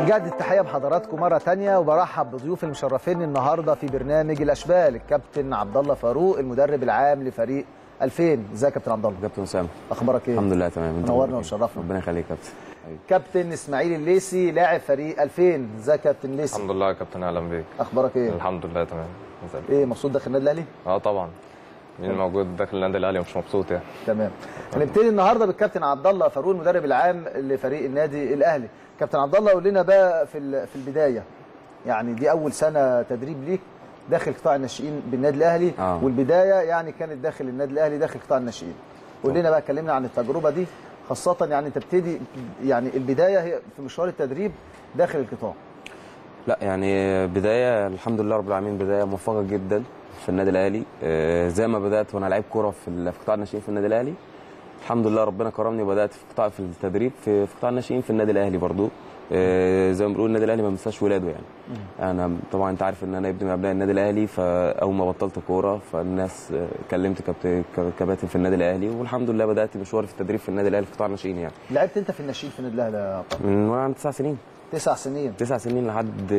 بنجدد التحية بحضراتكم مرة تانية وبرحب بضيوف المشرفين النهاردة في برنامج الأشبال الكابتن عبد الله فاروق المدرب العام لفريق 2000 ازيك يا كابتن عبد الله كابتن اسامه اخبارك ايه الحمد لله تمام انت منورنا أخبارك إيه؟ وشرفنا. ربنا يخليك يا كابتن حبيبي. كابتن اسماعيل الليسي لاعب فريق 2000 ازيك يا كابتن ليسي الحمد لله يا كابتن اهلا بيك اخبارك ايه الحمد لله تمام ازيك؟ ايه مبسوط داخل النادي الاهلي اه طبعا مين موجود داخل النادي الاهلي ومش مبسوط يعني تمام هنبتدي النهارده بالكابتن عبد الله فاروق المدرب العام لفريق النادي الاهلي كابتن عبد الله قول لنا بقى في ال- في البدايه يعني دي اول سنه تدريب ليك داخل قطاع الناشئين بالنادي الاهلي آه. والبدايه يعني كانت داخل النادي الاهلي داخل قطاع الناشئين قول لنا بقى كلمنا عن التجربه دي خاصه يعني انت بتبتدي يعني البدايه هي في مشوار التدريب داخل القطاع لا يعني بدايه الحمد لله رب العالمين بدايه موفقه جدا في النادي الاهلي آه، زي ما بدات وانا لعيب كوره في ال- في قطاع الناشئين في النادي الاهلي الحمد لله ربنا كرمني وبدات في قطاع في التدريب في في قطاع الناشئين في النادي الاهلي برضو آه، زي ما بنقول النادي الاهلي ما بينساش ولاده يعني انا طبعا انت عارف ان انا ابن من ابناء النادي الاهلي فاول ما بطلت كوره فالناس آه، كلمت كابتن كباتن في النادي الاهلي والحمد لله بدات مشواري في التدريب في النادي الاهلي في قطاع الناشئين يعني لعبت انت في الناشئين في النادي الاهلي يا عبد الله؟ من وانا عندي تسع سنين تسع سنين تسع سنين لحد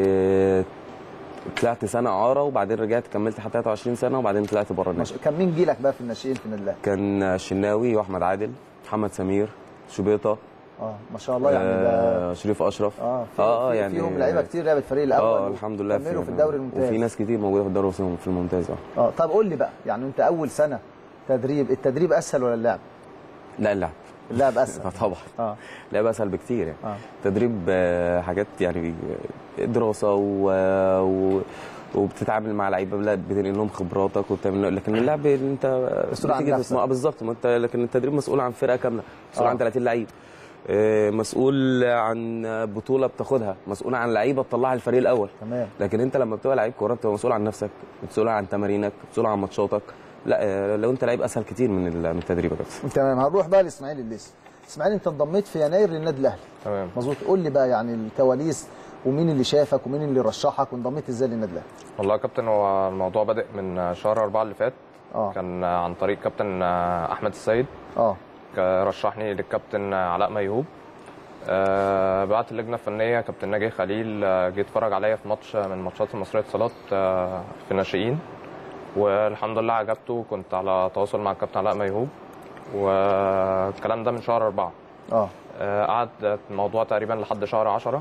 طلعت سنه اعاره وبعدين رجعت كملت حتى 23 سنه وبعدين طلعت بره النادي مش- كان مين جيلك بقى في الناشئين في النادي الاهلي؟ كان الشناوي واحمد عادل محمد سمير شبيطه اه ما شاء الله يعني ده آه شريف اشرف اه في اه في- يعني فيهم لعيبه كتير لعبت فريق الاول اه الحمد لله كملوا في الدوري الممتاز وفي ناس كتير موجوده في الدوري الممتاز- في الممتاز اه اه طب قول لي بقى يعني انت اول سنه تدريب التدريب اسهل ولا اللعب؟ لا اللعب اللعب اسهل طبعا اه اللعب اسهل بكتير يعني اه تدريب آه، حاجات يعني دراسه و... و... وبتتعامل مع لعيبه لا بتنقل لهم خبراتك وبتعمل لكن اللعب انت مسؤول عن بتيجي نفسك. تسمع- بالظبط ما انت لكن التدريب مسؤول عن فرقه كامله مسؤول آه. عن 30 لعيب آه، مسؤول عن بطوله بتاخدها مسؤول عن لعيبه تطلعها الفريق الاول تمام لكن انت لما بتبقى لعيب كوره بتبقى مسؤول عن نفسك مسؤول عن تمارينك مسؤول عن ماتشاتك لا آه، لو انت لعيب اسهل كتير من ال- من التدريب يا كابتن تمام هنروح بقى لاسماعيل الليثي اسماعيل انت انضميت في يناير للنادي الاهلي تمام مظبوط قول لي بقى يعني الكواليس ومين اللي شافك ومين اللي رشحك وانضميت ازاي للنادي الاهلي والله يا كابتن هو الموضوع بادئ من شهر أربعة اللي فات اه كان عن طريق كابتن احمد السيد اه رشحني للكابتن علاء ميهوب آه، بعت اللجنه الفنيه كابتن ناجي خليل آه، جه اتفرج عليا في ماتش من ماتشات المصريه اتصالات آه، في الناشئين والحمد لله عجبته كنت على تواصل مع الكابتن علاء ميهوب والكلام ده من شهر أربعة اه آه، قعد الموضوع تقريبا لحد شهر عشرة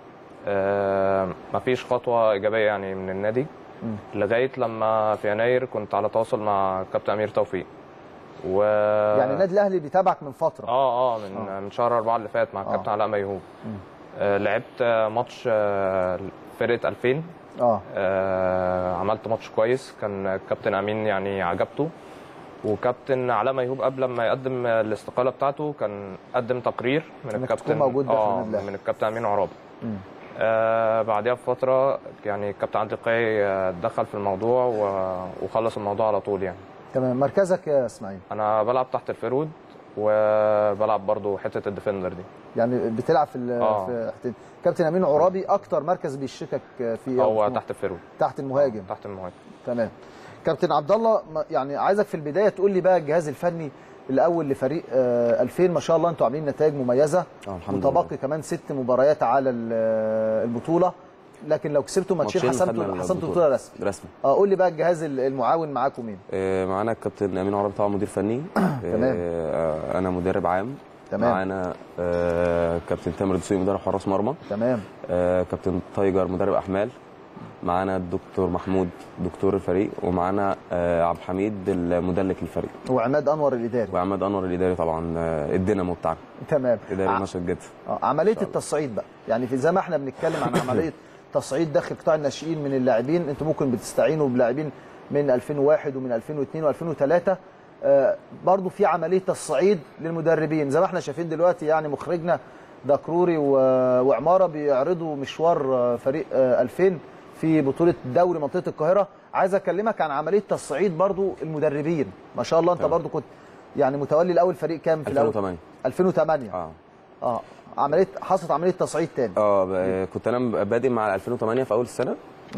آه، مفيش خطوة إيجابية يعني من النادي مم. لغاية لما في يناير كنت على تواصل مع كابتن أمير توفيق و يعني النادي الاهلي بيتابعك من فتره اه اه من آه. من شهر أربعة اللي فات مع آه. الكابتن علاء ميهوب مم. آه، لعبت آه، ماتش آه، فرقة 2000 اه آه، عملت ماتش كويس كان الكابتن امين يعني عجبته وكابتن علاء ميهوب قبل ما يقدم الاستقاله بتاعته كان قدم تقرير من إنك الكابتن تكون موجود داخل اه النادي الأهلي. من الكابتن امين عرابي مم. آه بعدها بفتره يعني الكابتن عادل القيعي آه، اتدخل في الموضوع و- وخلص الموضوع على طول يعني تمام مركزك يا اسماعيل انا بلعب تحت الفيرود وبلعب برضو حته الديفندر دي يعني بتلعب في ال- آه. في حتة- كابتن امين عرابي اكتر مركز بيشركك فيه هو في- تحت الفيرود تحت المهاجم تحت المهاجم تمام كابتن عبد الله ما- يعني عايزك في البدايه تقول لي بقى الجهاز الفني الاول لفريق آه، 2000 ما شاء الله انتوا عاملين نتائج مميزه اه الحمد لله متبقي كمان ست مباريات على ال- آه، البطوله لكن لو كسبتوا ماتشين ماتشين حسمتوا خدنا حسمتوا البطولة. البطوله رسمي رسمي اه قول لي بقى الجهاز ال- المعاون معاكم مين آه، معانا الكابتن امين عربي طبعا مدير فني تمام. آه، انا مدرب عام تمام. معانا آه، كابتن تامر دسوقي مدرب حراس مرمى تمام آه، كابتن تايجر مدرب احمال معانا الدكتور محمود دكتور الفريق ومعانا آه، عبد الحميد المدلك الفريق وعماد انور الاداري وعماد انور الاداري طبعا آه، الدينامو بتاعنا تمام اداري ع- نشط جدا آه، عمليه التصعيد بقى يعني في زي ما احنا بنتكلم عن عمليه تصعيد داخل قطاع الناشئين من اللاعبين انتوا ممكن بتستعينوا بلاعبين من 2001 ومن 2002 و2003 آه برضو في عمليه تصعيد للمدربين زي ما احنا شايفين دلوقتي يعني مخرجنا دكروري و- وعماره بيعرضوا مشوار آه، فريق آه 2000 في بطوله دوري منطقه القاهره عايز اكلمك عن عمليه تصعيد برضو المدربين ما شاء الله انت تمام. برضو كنت يعني متولي الاول فريق كام في الاول 2008 2008 اه اه عمليه حصلت عمليه تصعيد تاني اه ب- كنت انا بادئ مع 2008 في اول السنه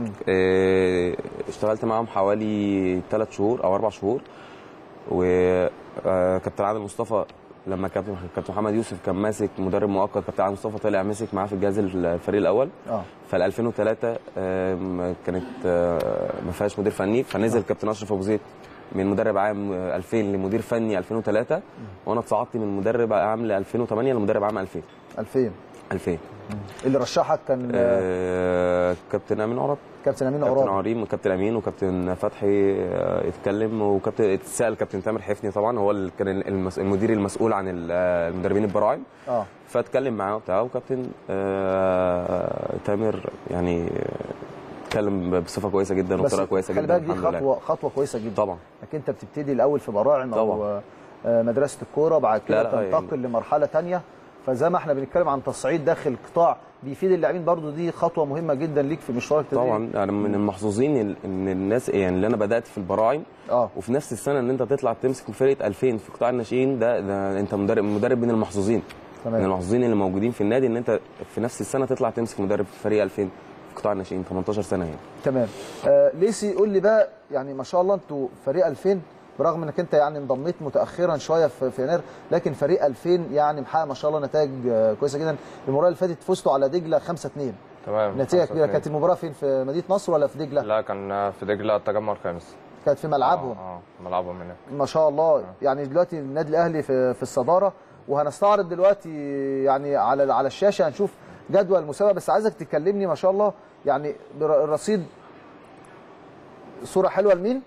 آه، اشتغلت معاهم حوالي ثلاث شهور او اربع شهور وكابتن عادل مصطفى لما كابتن كابتن محمد يوسف كان ماسك مدرب مؤقت كابتن علي مصطفى طلع مسك معاه في الجهاز الفريق الاول اه فال 2003 آم، كانت آه، ما فيهاش مدير فني فنزل كابتن اشرف ابو زيد من مدرب عام آه، 2000 لمدير فني 2003 وانا اتصعدت من مدرب عام ل 2008 لمدرب عام 2000 2000 2000 اللي رشحك كان آه. آه، كابتن امين عرب كابتن امين كابتن عرابي عريم وكابتن امين وكابتن فتحي آه، اتكلم وكابتن اتسال كابتن تامر حفني طبعا هو اللي كان المس- المدير المسؤول عن ال- آه، المدربين البراعم اه فاتكلم معاه وبتاع وكابتن آه، تامر يعني آه، اتكلم بصفه كويسه جدا بس وبطريقه كويسه خلي جدا بالك دي الحمد لله خطوه خطوه كويسه جدا طبعا انك انت بتبتدي الاول في براعم او طبعا. آه، مدرسه الكوره بعد كده لا، لا، تنتقل لمرحله تانية فزي ما احنا بنتكلم عن تصعيد داخل القطاع بيفيد اللاعبين برضو دي خطوه مهمه جدا ليك في مشوارك التدريبي. طبعا انا من المحظوظين ال- ان الناس يعني اللي انا بدات في البراعم اه وفي نفس السنه ان انت تطلع تمسك فرقه 2000 في قطاع الناشئين ده ده انت مدرب مدرب من المحظوظين من تمام المحظوظين اللي موجودين في النادي ان انت في نفس السنه تطلع تمسك مدرب في فريق 2000 في قطاع الناشئين 18 سنه يعني تمام آه ليسي قول لي بقى يعني ما شاء الله انتوا فريق 2000 برغم انك انت يعني انضميت متاخرا شويه في, في يناير لكن فريق 2000 يعني محقق ما شاء الله نتائج آه كويسه جدا المباراه اللي فاتت فزتوا على دجله 5 2 تمام نتيجه خمسة كبيره اتنين. كانت المباراه فين في مدينه نصر ولا في دجله لا كان في دجله التجمع الخامس كانت في ملعبهم اه آه، ملعبهم هناك ما شاء الله يعني دلوقتي النادي الاهلي في في الصداره وهنستعرض دلوقتي يعني على على الشاشه هنشوف جدول المسابقه بس عايزك تكلمني ما شاء الله يعني بر- الرصيد صوره حلوه لمين؟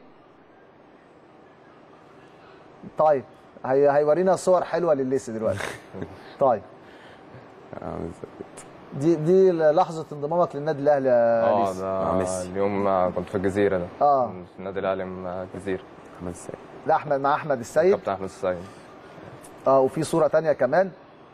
طيب هي هيورينا صور حلوه لليس دلوقتي طيب دي دي لحظه انضمامك للنادي الاهلي يا اه ليس مع ده ميسي. اليوم آه، كنت في الجزيره ده آه. في النادي الاهلي من الجزيره احمد السيد ده احمد مع احمد السيد كابتن احمد السيد اه وفي صوره تانية كمان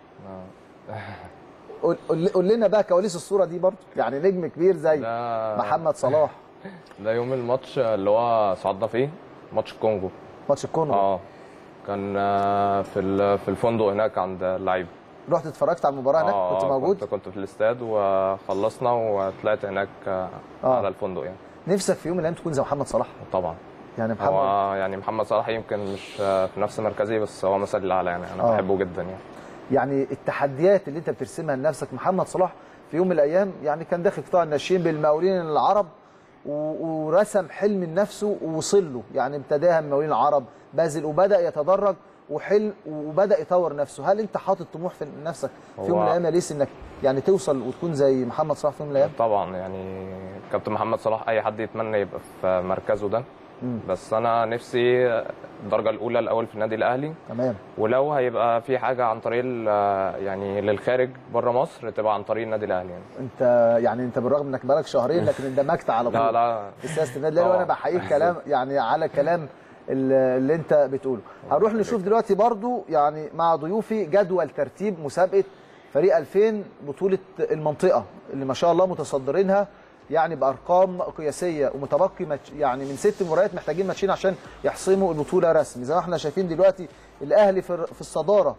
آه. قول, قول قول لنا بقى كواليس الصوره دي برضه يعني نجم كبير زي ده محمد صلاح ده يوم الماتش اللي هو صعدنا فيه ماتش الكونغو ماتش الكونغو اه كان آه، في ال- في الفندق هناك عند اللعيبه رحت اتفرجت على المباراه هناك آه، كنت آه، موجود كنت, كنت في الاستاد وخلصنا وطلعت هناك آه، آه. على الفندق يعني نفسك في يوم من الايام تكون زي محمد صلاح طبعا يعني محمد هو يعني محمد صلاح يمكن مش آه، في نفس مركزي بس هو مثلي الاعلى يعني انا آه. بحبه جدا يعني يعني التحديات اللي انت بترسمها لنفسك محمد صلاح في يوم من الايام يعني كان داخل قطاع الناشئين بالمقاولين العرب و- ورسم حلم لنفسه ووصل له يعني ابتداها من المقاولين العرب بازل وبدا يتدرج وحلم وبدا يطور نفسه هل انت حاطط طموح في نفسك في يوم هو- من الايام يا ليس انك يعني توصل وتكون زي محمد صلاح في يوم من الايام طبعا يعني كابتن محمد صلاح اي حد يتمنى يبقى في مركزه ده مم. بس انا نفسي الدرجه الاولى الاول في النادي الاهلي تمام ولو هيبقى في حاجه عن طريق ال- يعني للخارج بره مصر تبقى عن طريق النادي الاهلي يعني انت يعني انت بالرغم انك بقالك شهرين لكن اندمجت على طول لا لا في سياسه النادي الاهلي طبعا. وانا بحييك كلام يعني على كلام اللي اللي انت بتقوله هنروح نشوف دلوقتي برضو يعني مع ضيوفي جدول ترتيب مسابقه فريق 2000 بطوله المنطقه اللي ما شاء الله متصدرينها يعني بارقام قياسيه ومتبقي ماتش- يعني من ست مباريات محتاجين ماتشين عشان يحسموا البطوله رسمي زي ما احنا شايفين دلوقتي الاهلي في في الصداره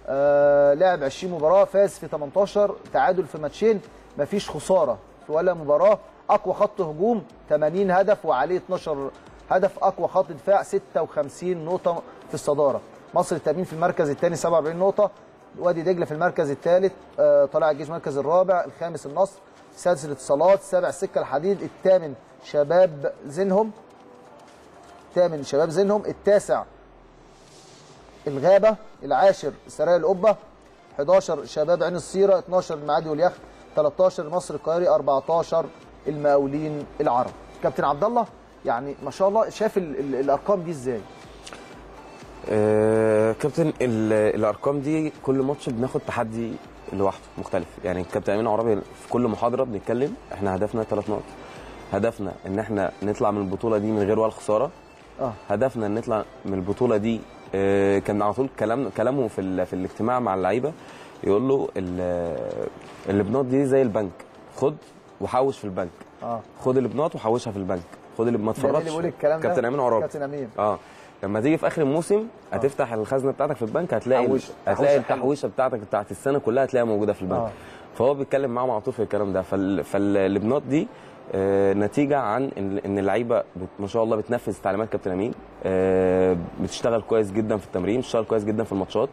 آه لعب 20 مباراه فاز في 18 تعادل في ماتشين مفيش خساره في ولا مباراه اقوى خط هجوم 80 هدف وعليه 12 هدف اقوى خط دفاع 56 نقطه في الصداره مصر التامين في المركز الثاني 47 نقطه وادي دجله في المركز الثالث آه طلائع الجيش المركز الرابع الخامس النصر السادس الاتصالات السابع السكه الحديد الثامن شباب زينهم الثامن شباب زينهم التاسع الغابه العاشر سرايا القبه 11 شباب عين السيره 12 المعادي واليخت 13 مصر القاهري 14 المقاولين العرب كابتن عبد الله يعني ما شاء الله شاف ال ال الارقام دي ازاي آه، كابتن ال- الارقام دي كل ماتش بناخد تحدي لوحده مختلف يعني كابتن امين عربي في كل محاضره بنتكلم احنا هدفنا ثلاث نقط هدفنا ان احنا نطلع من البطوله دي من غير ولا خساره اه هدفنا ان نطلع من البطوله دي آه، كان على طول كلام كلامه في ال- في الاجتماع مع اللعيبه يقول له ال- البنوت دي زي البنك خد وحوش في البنك اه خد البنوت وحوشها في البنك خد اللي ما ده مين اللي تفرطش بيقول الكلام ده كابتن امين عرابي كابتن امين اه لما تيجي في اخر الموسم هتفتح الخزنه بتاعتك في البنك هتلاقي تحويشة. هتلاقي تحويشة حلوة. التحويشه بتاعتك بتاعت السنه كلها هتلاقيها موجوده في البنك آه. فهو بيتكلم معاهم على طول في الكلام ده فال... فالبنوت دي آه، نتيجه عن ان إن اللعيبه بت- ما شاء الله بتنفذ تعليمات كابتن امين آه، بتشتغل كويس جدا في التمرين بتشتغل كويس جدا في الماتشات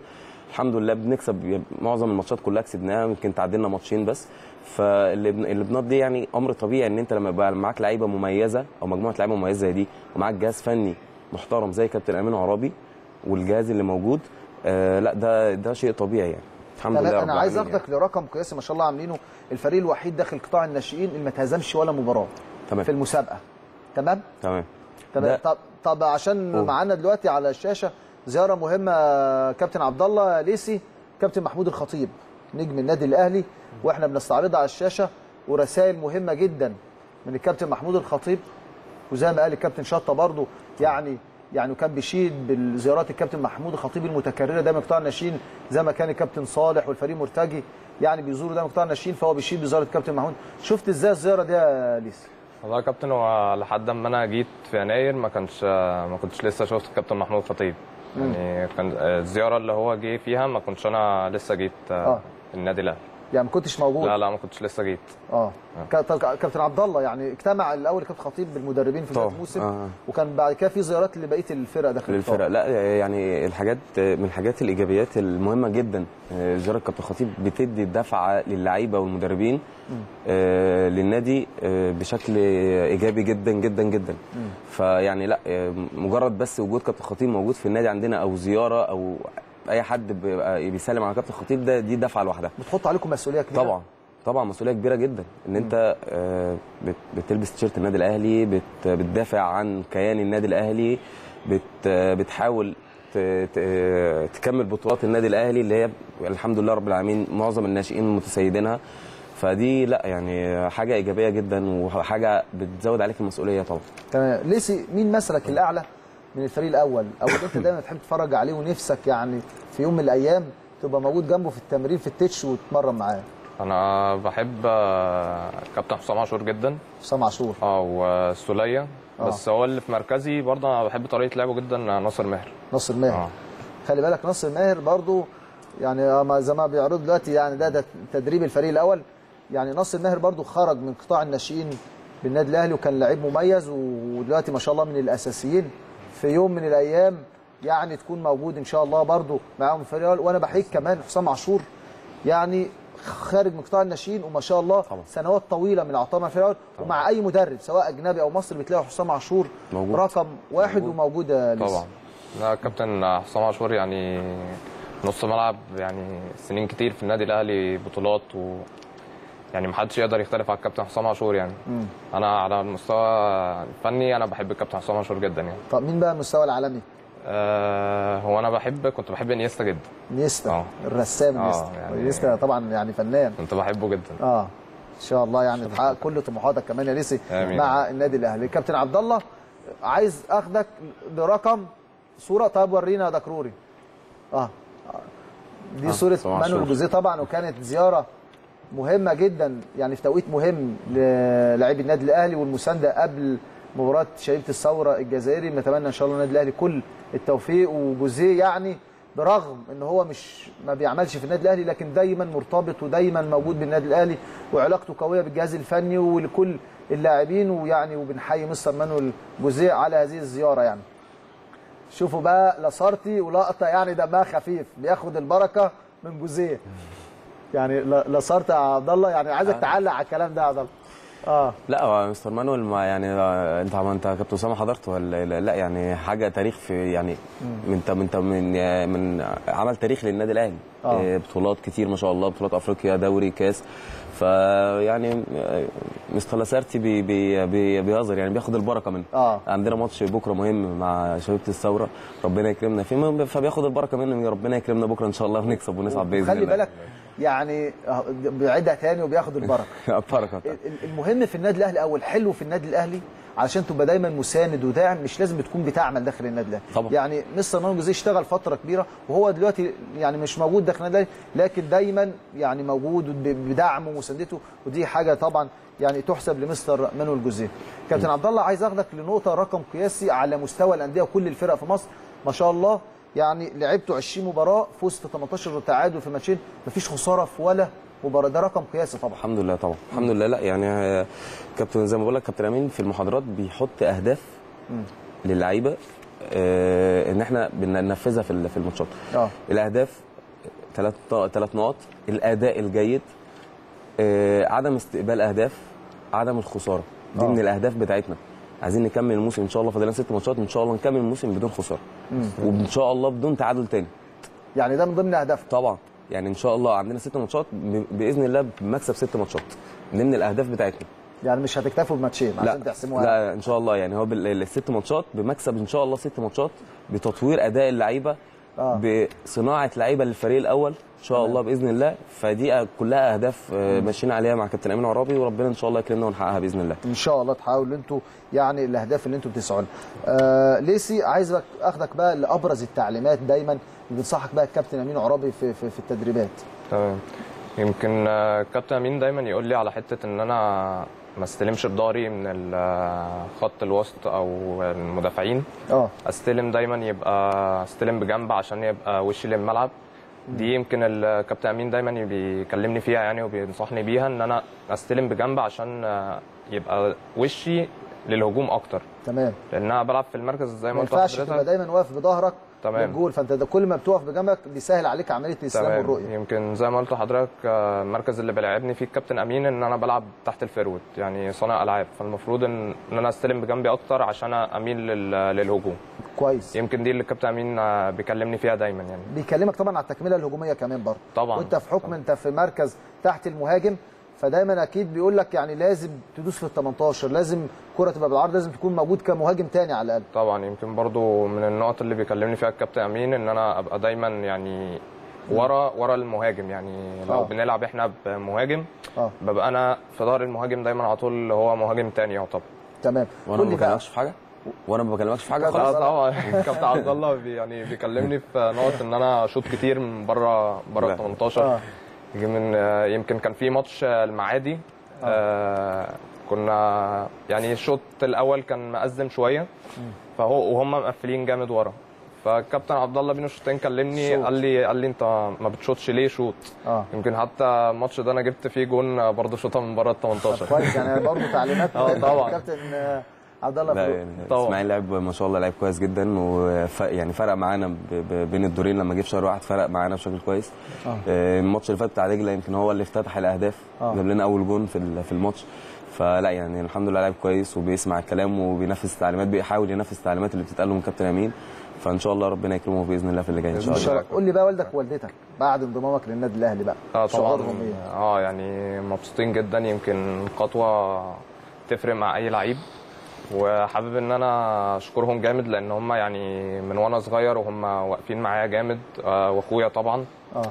الحمد لله بنكسب معظم الماتشات كلها كسبناها يمكن تعادلنا ماتشين بس فاللي بن- اللي بنقضي يعني امر طبيعي ان انت لما يبقى معاك لعيبه مميزه او مجموعه لعيبه مميزه زي دي ومعاك جهاز فني محترم زي كابتن امين عرابي والجهاز اللي موجود آه لا ده ده شيء طبيعي يعني الحمد لله انا رب انا عايز العالمين اخدك لرقم قياسي ما شاء الله عاملينه الفريق الوحيد داخل قطاع الناشئين اللي ما تهزمش ولا مباراه تمام. في المسابقه تمام تمام تمام ده- طب طب عشان قول. معانا دلوقتي على الشاشه زياره مهمه كابتن عبد الله ليسي كابتن محمود الخطيب نجم النادي الاهلي واحنا بنستعرضها على الشاشه ورسائل مهمه جدا من الكابتن محمود الخطيب وزي ما قال الكابتن شطه برضو يعني يعني كان بيشيد بالزيارات الكابتن محمود الخطيب المتكرره دايما قطاع الناشئين زي ما كان الكابتن صالح والفريق مرتجي يعني بيزوروا دايما قطاع الناشئين فهو بيشيد بزياره الكابتن محمود شفت ازاي الزياره دي يا ليسي والله يا كابتن هو لحد ما انا جيت في يناير ما كانش ما كنتش لسه شفت الكابتن محمود خطيب يعني كان الزياره اللي هو جه فيها ما كنتش انا لسه جيت آه. آه. النادي الاهلي يعني ما كنتش موجود لا لا ما كنتش لسه جيت اه ك- طب كابتن عبد الله يعني اجتمع الاول كابتن خطيب بالمدربين في بدايه طبعا. الموسم آه. وكان بعد كده في زيارات لبقيه الفرق داخل للفرق القطاع. لا يعني الحاجات من الحاجات الايجابيات المهمه جدا آه، زياره كابتن خطيب بتدي دفعه للعيبه والمدربين آه، للنادي آه، بشكل ايجابي جدا جدا جدا فيعني لا آه، مجرد بس وجود كابتن خطيب موجود في النادي عندنا او زياره او اي حد بيبقى بيسلم على كابتن خطيب ده دي دفعه لوحدها بتحط عليكم مسؤوليه كبيره طبعا طبعا مسؤوليه كبيره جدا ان انت آه، بت- بتلبس تيشيرت النادي الاهلي بت- بتدافع عن كيان النادي الاهلي بت آه، بتحاول ت- ت- آه، تكمل بطولات النادي الاهلي اللي هي الحمد لله رب العالمين معظم الناشئين متسيدينها فدي لا يعني حاجه ايجابيه جدا وحاجه بتزود عليك المسؤوليه طبعا تمام ليسي مين مثلك الاعلى من الفريق الاول او اللي انت دايما تحب تتفرج عليه ونفسك يعني في يوم من الايام تبقى موجود جنبه في التمرين في التتش وتتمرن معاه انا بحب آه، كابتن حسام عاشور جدا حسام عاشور اه والسوليه آه. بس هو اللي في مركزي برضه انا بحب طريقه لعبه جدا ناصر ماهر ناصر ماهر اه خلي بالك ناصر ماهر برضو يعني أما زي ما بيعرضوا دلوقتي يعني ده, ده تدريب الفريق الاول يعني ناصر ماهر برضو خرج من قطاع الناشئين بالنادي الاهلي وكان لعيب مميز ودلوقتي ما شاء الله من الاساسيين في يوم من الايام يعني تكون موجود ان شاء الله برضو معاهم الفريق الاول وانا بحيي كمان حسام عاشور يعني خارج من قطاع الناشئين وما شاء الله طبعا. سنوات طويله من العطاء مع الفريق الاول ومع اي مدرب سواء اجنبي او مصري بتلاقي حسام عاشور موجود. رقم واحد وموجود يا لسه. طبعا لا كابتن حسام عاشور يعني نص ملعب يعني سنين كتير في النادي الاهلي بطولات و يعني محدش يقدر يختلف على الكابتن حسام عاشور يعني مم. انا على المستوى الفني انا بحب الكابتن حسام عاشور جدا يعني طب مين بقى المستوى العالمي؟ أه هو انا بحب كنت بحب انيستا جدا نيستا آه. الرسام آه، نيستا يعني- نيستا طبعا يعني فنان كنت بحبه جدا اه ان شاء الله يعني تحقق كل طموحاتك كمان يا ليسي آمين. مع النادي الاهلي كابتن عبد الله عايز اخدك برقم صوره طيب ورينا يا دكروري اه دي آه، صوره طبعاً مانويل شوف. جوزيه طبعا وكانت زياره مهمه جدا يعني في توقيت مهم للاعبي النادي الاهلي والمسانده قبل مباراه شريفه الثوره الجزائري نتمنى ان شاء الله النادي الاهلي كل التوفيق وجوزيه يعني برغم ان هو مش ما بيعملش في النادي الاهلي لكن دايما مرتبط ودايما موجود بالنادي الاهلي وعلاقته قويه بالجهاز الفني ولكل اللاعبين ويعني وبنحيي مستر مانويل جوزيه على هذه الزياره يعني شوفوا بقى لاسارتي ولقطه يعني دمها خفيف بياخد البركه من جوزيه يعني لا- لاسارتي يا عبد الله يعني عايزك تعلق على الكلام ده يا عبد الله اه لا هو مستر مانويل ما يعني آه، انت انت كابتن اسامه حضرت ولا لا, لا يعني حاجه تاريخ في يعني من من من من عمل تاريخ للنادي الاهلي آه. آه، بطولات كتير ما شاء الله بطولات افريقيا دوري كاس فيعني آه، مستر لاسارتي بي بي بي بيهزر يعني بياخد البركه منه اه عندنا ماتش بكره مهم مع شبيبه الثوره ربنا يكرمنا فيه فبياخد البركه منه ربنا يكرمنا بكره ان شاء الله ونكسب ونصعد باذن الله خلي بالك يعني آه، بيعيدها تاني وبياخد البركه البركه ال- ال- المهم في النادي الاهلي او الحلو في النادي الاهلي علشان تبقى دايما مساند وداعم مش لازم بتكون بتعمل داخل النادي الاهلي طبعا. يعني مستر مانويل جوزيه اشتغل فتره كبيره وهو دلوقتي يعني مش موجود داخل النادي الاهلي لكن دايما يعني موجود ب- بدعمه ومساندته ودي حاجه طبعا يعني تحسب لمستر مانويل جوزيه كابتن عبد الله عايز اخدك لنقطه رقم قياسي على مستوى الانديه وكل الفرق في مصر ما شاء الله يعني لعبتوا 20 مباراه فزت 18 تعادل في ماتشين مفيش خساره في ولا مباراه ده رقم قياسي طبعا الحمد لله طبعا الحمد لله لا يعني آه، كابتن زي ما بقول لك كابتن امين في المحاضرات بيحط اهداف للعيبه آه، ان احنا بننفذها في ال- في الماتشات اه الاهداف ثلاث ثلاث نقط الاداء الجيد آه، عدم استقبال اهداف عدم الخساره دي آه. من الاهداف بتاعتنا عايزين نكمل الموسم ان شاء الله فاضلنا ست ماتشات ان شاء الله نكمل الموسم بدون خساره وان شاء الله بدون تعادل تاني يعني ده من ضمن اهدافكم طبعا يعني ان شاء الله عندنا ست ماتشات ب- باذن الله بمكسب ست ماتشات من ضمن الاهداف بتاعتنا يعني مش هتكتفوا بماتشين عشان تحسموها لا ان شاء الله يعني هو بال- الست ماتشات بمكسب ان شاء الله ست ماتشات بتطوير اداء اللعيبه آه. بصناعه لعيبه للفريق الاول ان شاء الله باذن الله فدي كلها اهداف آه، ماشيين عليها مع كابتن امين عرابي وربنا ان شاء الله يكرمنا ونحققها باذن الله ان شاء الله تحاولوا انتوا يعني الاهداف اللي انتوا بتسعوا لها. آه ليسي عايز بك- اخدك بقى لابرز التعليمات دايما اللي بينصحك بقى الكابتن امين عرابي في في, في التدريبات تمام يمكن آه، كابتن امين دايما يقول لي على حته ان انا ما استلمش بضهري من ال- آه، خط الوسط او المدافعين اه استلم دايما يبقى استلم بجنب عشان يبقى وشي للملعب دي يمكن الكابتن امين دايما بيكلمني فيها يعني وبينصحني بيها ان انا استلم بجنب عشان آه، يبقى وشي للهجوم اكتر تمام لان انا بلعب في المركز زي ما ما قلت ينفعش تبقى لحضرتك دايما واقف بظهرك تمام. للجول فانت ده كل ما بتقف بجنبك بيسهل عليك عمليه الاستلام تمام والرؤيه يمكن زي ما قلت لحضرتك آه، المركز اللي بيلعبني فيه الكابتن امين ان انا بلعب تحت الفيرود يعني صانع العاب فالمفروض ان ان انا استلم بجنبي اكتر عشان اميل لل- للهجوم كويس يمكن دي اللي الكابتن امين آه، بيكلمني فيها دايما يعني بيكلمك طبعا على التكمله الهجوميه كمان برضه طبعا وانت في حكم انت في مركز تحت المهاجم فدايما اكيد بيقول لك يعني لازم تدوس في ال 18 لازم كره تبقى بالعرض لازم تكون موجود كمهاجم تاني على الاقل طبعا يمكن برضو من النقط اللي بيكلمني فيها الكابتن امين ان انا ابقى دايما يعني ورا ورا المهاجم يعني لو آه. بنلعب احنا بمهاجم اه ببقى انا في ظهر المهاجم دايما على طول اللي هو مهاجم تاني يعتبر تمام وانا قول ما لي بقى بكلمكش في حاجه وانا ما بكلمكش في حاجه لا، خالص اه طبعا كابتن عبد الله بي يعني بيكلمني في نقط ان انا اشوط كتير من بره بره لا. ال 18 اه يجي من آه، يمكن كان في ماتش آه، المعادي آه كنا يعني الشوط الاول كان مأزم شويه فهو وهم مقفلين جامد ورا فالكابتن عبد الله بين الشوطين كلمني شوط. قال لي قال لي انت ما بتشوطش ليه شوط اه يمكن حتى الماتش ده انا جبت فيه جون برضه شوطه من بره ال 18 كويس يعني برضه تعليمات آه، مهمة طبعا. من كابتن آه، عبد الله لا فاروق يعني طبعا. اسماعيل لعب ما شاء الله لعب كويس جدا وف يعني فرق معانا ب- ب- بين الدورين لما جه في شهر واحد فرق معانا بشكل كويس آه. آه، الماتش اللي فات بتاع دجله يمكن هو اللي افتتح الاهداف آه. جاب لنا اول جون في ال- في الماتش فلا يعني الحمد لله لعب كويس وبيسمع الكلام وبينفذ التعليمات بيحاول ينفذ التعليمات اللي بتتقال له من كابتن امين فان شاء الله ربنا يكرمه باذن الله في اللي جاي ان شاء ان شاء الله الله قول لي بقى والدك ووالدتك بعد انضمامك للنادي الاهلي بقى اه طبعا شعورهم ايه؟ اه يعني مبسوطين جدا يمكن خطوه تفرق مع اي لعيب وحابب ان انا اشكرهم جامد لان هم يعني من وانا صغير وهم واقفين معايا جامد آه، واخويا طبعا اه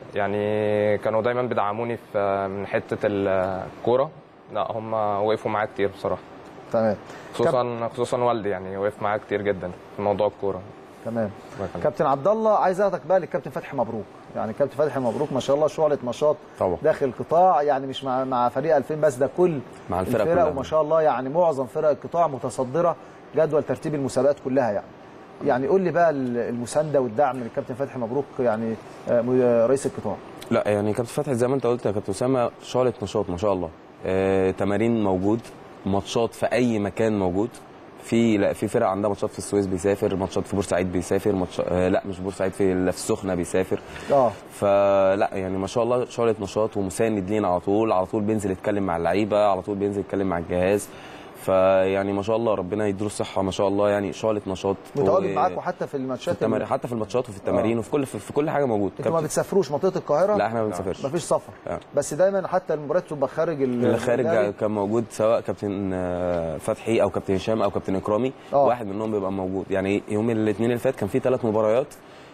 يعني كانوا دايما بيدعموني في من حته الكوره لا هم وقفوا معايا كتير بصراحه تمام خصوصا خصوصا والدي يعني وقف معايا كتير جدا في موضوع الكوره تمام الله يخليك. كابتن عبد الله عايز اخدك بقى للكابتن فتحي مبروك يعني كابتن فتحي مبروك ما شاء الله شعله نشاط طبعا. داخل القطاع يعني مش مع مع فريق 2000 بس ده كل مع الفرق الفرق كلها. وما شاء الله يعني معظم فرق القطاع متصدره جدول ترتيب المسابقات كلها يعني يعني قول لي بقى المسانده والدعم من الكابتن فتحي مبروك يعني آه، م- رئيس القطاع لا يعني كابتن فتحي زي ما انت قلت يا كابتن اسامه شعله نشاط ما شاء الله آه، تمارين موجود ماتشات في اي مكان موجود في لا في فرق عندها ماتشات في السويس بيسافر ماتشات في بورسعيد بيسافر ماتش آه لا مش بورسعيد في ال- في السخنه بيسافر اه فلا يعني ما شاء الله شعله نشاط ومساند لينا على طول على طول بينزل يتكلم مع اللعيبه على طول بينزل يتكلم مع الجهاز فيعني ما شاء الله ربنا يديله الصحه ما شاء الله يعني شعله نشاط متواجد و- معاكم حتى في في الماتشات التمارين ال- حتى في الماتشات وفي التمارين وفي كل في, في كل حاجه موجود انتوا ما كابتن- بتسافروش منطقه القاهره لا احنا ما بنسافرش مفيش سفر آه. بس دايما حتى المباريات تبقى خارج ال- اللي خارج النادي. كان موجود سواء كابتن آه، فتحي او كابتن هشام او كابتن اكرامي آه. واحد منهم بيبقى موجود يعني يوم الاثنين اللي فات كان في ثلاث مباريات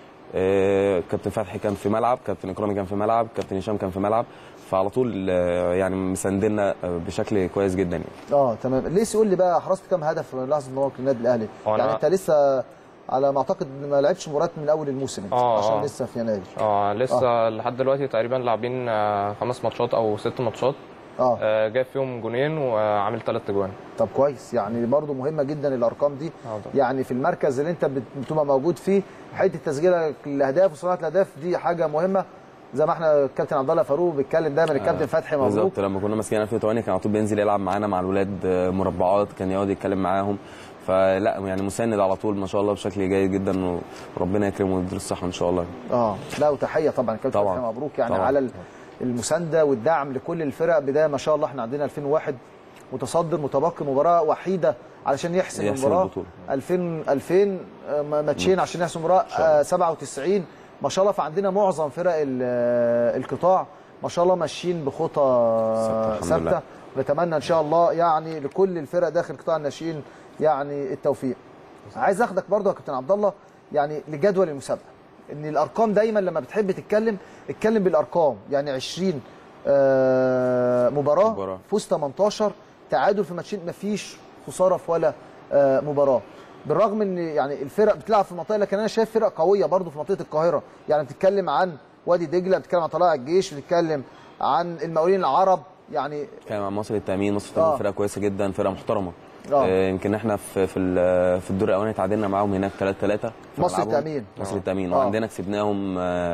آه، كابتن فتحي كان في ملعب كابتن اكرامي كان في ملعب كابتن هشام كان في ملعب فعلى طول آه، يعني مساندنا آه، بشكل كويس جدا يعني اه تمام ليس يقول لي بقى حرزت كام هدف في لحظه انضمامك للنادي الاهلي هو أنا- يعني انت لسه على ما اعتقد ما لعبتش مباريات من اول الموسم انت آه، عشان آه. لسه في يناير اه لسه لحد دلوقتي تقريبا لاعبين آه، خمس ماتشات او ست ماتشات اه آه، جايب فيهم جونين وعامل ثلاث اجوان طب كويس يعني برضو مهمه جدا الارقام دي آه، طبعا. يعني في المركز اللي انت بت- بتبقى موجود فيه حته تسجيلك الاهداف وصناعه الاهداف دي حاجه مهمه زي ما احنا الكابتن عبد الله فاروق بيتكلم دايما الكابتن فتحي مبروك بالظبط لما كنا ماسكين 2008 كان على طول بينزل يلعب معانا مع الولاد آه، مربعات كان يقعد يتكلم معاهم فلا يعني مساند على طول ما شاء الله بشكل جيد جدا وربنا يكرمه ويديله الصحه ان شاء الله اه لا وتحيه طبعا كابتن طبعاً. فتحي مبروك يعني طبعاً. على ال- المسانده والدعم لكل الفرق بدايه ما شاء الله احنا عندنا 2001 متصدر متبقي مباراه وحيده علشان يحسم يحسم المباراه البطولة. 2000 2000 آه، ما- ماتشين عشان يحسم المباراه آه، 97 ما شاء الله فعندنا معظم فرق ال- آه، القطاع ما شاء الله ماشيين بخطى ثابتة، الحمد ثابته لله. نتمنى ان شاء الله يعني لكل الفرق داخل قطاع الناشئين يعني التوفيق عايز اخدك برضه يا كابتن عبد الله يعني لجدول المسابقه ان الارقام دايما لما بتحب تتكلم اتكلم بالارقام يعني 20 آه، مباراه مباراة. فوز 18 تعادل في ماتشين مفيش خساره في ولا آه، مباراه بالرغم ان يعني الفرق بتلعب في منطقه لكن انا شايف فرق قويه برضه في منطقه القاهره يعني بتتكلم عن وادي دجله بتتكلم عن طلائع الجيش بتتكلم عن المقاولين العرب يعني كان مع مصر التامين مصر التامين آه. فرقه كويسه جدا فرقه محترمه آه. آه، يمكن احنا في في ال- في الدور الاولاني تعادلنا معاهم هناك 3 3 مصر التأمين. مصر التامين آه. وعندنا كسبناهم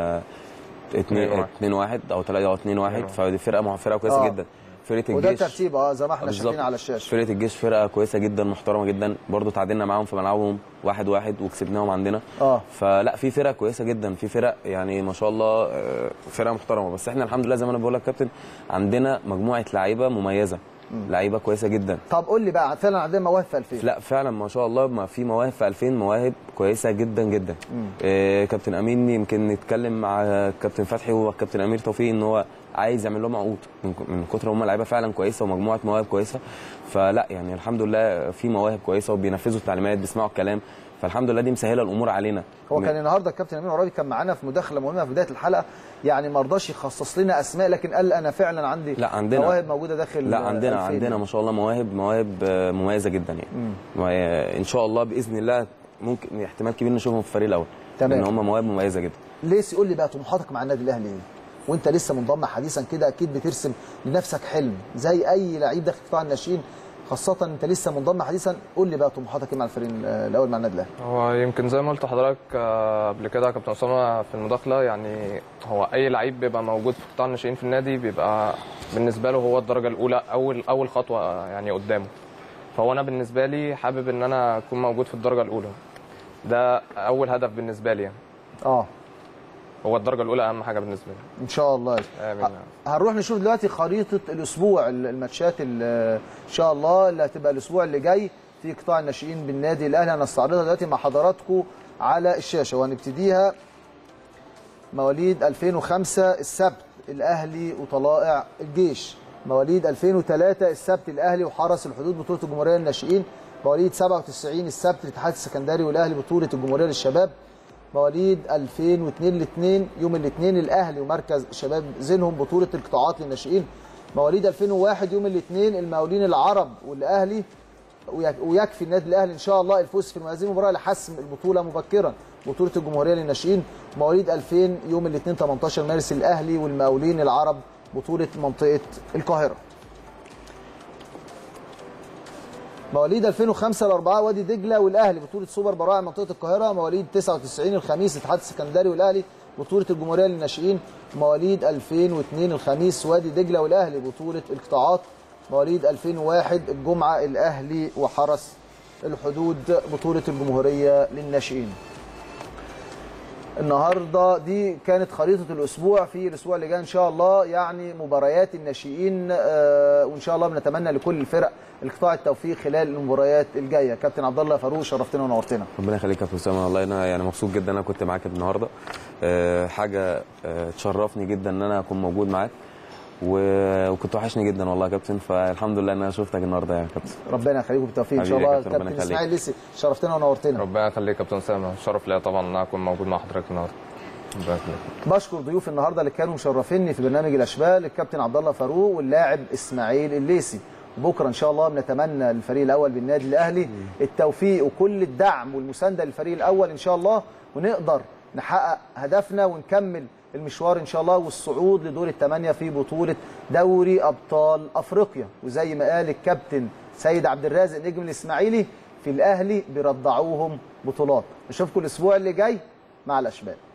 2 2-1. 2 1 او 3 او 2 1 فدي فرقه مع- فرقه كويسه آه. جدا فرقه وده الجيش الترتيب اه زي ما احنا بالظبط. شايفين على الشاشه فرقه الجيش فرقه كويسه جدا محترمه جدا برضو تعادلنا معاهم في ملعبهم واحد واحد وكسبناهم عندنا اه فلا في فرق كويسه جدا في فرق يعني ما شاء الله آه، فرقه محترمه بس احنا الحمد لله زي ما انا بقول لك كابتن عندنا مجموعه لعيبه مميزه لعيبه كويسه جدا طب قول لي بقى فعلا عندنا مواهب في 2000 لا فعلا ما شاء الله ما في مواهب في 2000 مواهب كويسه جدا جدا آه كابتن امين يمكن نتكلم مع كابتن فتحي وكابتن امير توفيق ان هو عايز يعمل لهم عقود من من كتر هم لعيبه فعلا كويسه ومجموعه مواهب كويسه فلا يعني الحمد لله في مواهب كويسه وبينفذوا التعليمات بيسمعوا الكلام فالحمد لله دي مسهله الامور علينا هو كان النهارده الكابتن امين عرابي كان معانا في مداخله مهمه في بدايه الحلقه يعني ما رضاش يخصص لنا اسماء لكن قال انا فعلا عندي لا عندنا مواهب موجوده داخل لا عندنا 2000 عندنا ما شاء الله مواهب مواهب آه، مميزه جدا يعني ما- ان شاء الله باذن الله ممكن احتمال كبير نشوفهم في الفريق الاول تمام. لان هم مواهب مميزه جدا ليس قول لي بقى طموحاتك مع النادي الاهلي ايه وانت لسه منضم حديثا كده اكيد بترسم لنفسك حلم زي اي لعيب داخل قطاع الناشئين خاصه انت لسه منضم حديثا قول لي بقى طموحاتك ايه مع الفريق الاول مع النادي الاهلي هو يمكن زي ما قلت لحضرتك آه، قبل كده يا كابتن اسامه في المداخله يعني هو اي لعيب بيبقى موجود في قطاع الناشئين في النادي بيبقى بالنسبه له هو الدرجه الاولى اول اول خطوه يعني قدامه فهو انا بالنسبه لي حابب ان انا اكون موجود في الدرجه الاولى ده اول هدف بالنسبه لي يعني. اه هو الدرجه الاولى اهم حاجه بالنسبه لي ان شاء الله آمين. هنروح نشوف دلوقتي خريطه الاسبوع الماتشات ال- ان شاء الله اللي هتبقى الاسبوع اللي جاي في قطاع الناشئين بالنادي الاهلي هنستعرضها دلوقتي مع حضراتكم على الشاشه وهنبتديها مواليد 2005 السبت الاهلي وطلائع الجيش مواليد 2003 السبت الاهلي وحرس الحدود بطوله الجمهوريه للناشئين مواليد 97 السبت الاتحاد السكندري والاهلي بطوله الجمهوريه للشباب مواليد 2002 الاثنين يوم الاثنين الاهلي ومركز شباب زينهم بطوله القطاعات للناشئين مواليد 2001 يوم الاثنين المقاولين العرب والاهلي ويك- ويكفي النادي الاهلي ان شاء الله الفوز في هذه المباراه لحسم البطوله مبكرا بطوله الجمهوريه للناشئين مواليد 2000 يوم الاثنين 18 مارس الاهلي والمقاولين العرب بطوله منطقه القاهره مواليد 2005 الأربعة وادي دجلة والأهلي بطولة سوبر براعم منطقة القاهرة مواليد 99 الخميس الاتحاد السكندري والأهلي بطولة الجمهورية للناشئين مواليد 2002 الخميس وادي دجلة والأهلي بطولة القطاعات مواليد 2001 الجمعة الأهلي وحرس الحدود بطولة الجمهورية للناشئين النهارده دي كانت خريطه الاسبوع في الاسبوع اللي جاي ان شاء الله يعني مباريات الناشئين آه، وان شاء الله بنتمنى لكل الفرق القطاع التوفيق خلال المباريات الجايه كابتن عبد الله فاروق شرفتنا ونورتنا ربنا يخليك يا كابتن اسامه والله انا يعني مبسوط جدا ان انا كنت معاك النهارده أه حاجه أه تشرفني جدا ان انا اكون موجود معاك و- وكنت وحشني جدا والله يا كابتن فالحمد لله ان انا شفتك النهارده يا كابتن ربنا يخليكم بالتوفيق ان شاء حبيبي يا الله كابتن، ربنا كابتن يخليك. اسماعيل لسه شرفتنا ونورتنا ربنا يخليك يا كابتن اسامه شرف ليا طبعا ان انا اكون موجود مع حضرتك النهارده ربنا يخليك بشكر ضيوف النهارده اللي كانوا مشرفيني في برنامج الاشبال الكابتن عبد الله فاروق واللاعب اسماعيل الليسي بكره ان شاء الله بنتمنى للفريق الاول بالنادي الاهلي التوفيق وكل الدعم والمسانده للفريق الاول ان شاء الله ونقدر نحقق هدفنا ونكمل المشوار ان شاء الله والصعود لدور الثمانيه في بطوله دوري ابطال افريقيا وزي ما قال الكابتن سيد عبد الرازق نجم الاسماعيلي في الاهلي بيرضعوهم بطولات نشوفكم الاسبوع اللي جاي مع الاشبال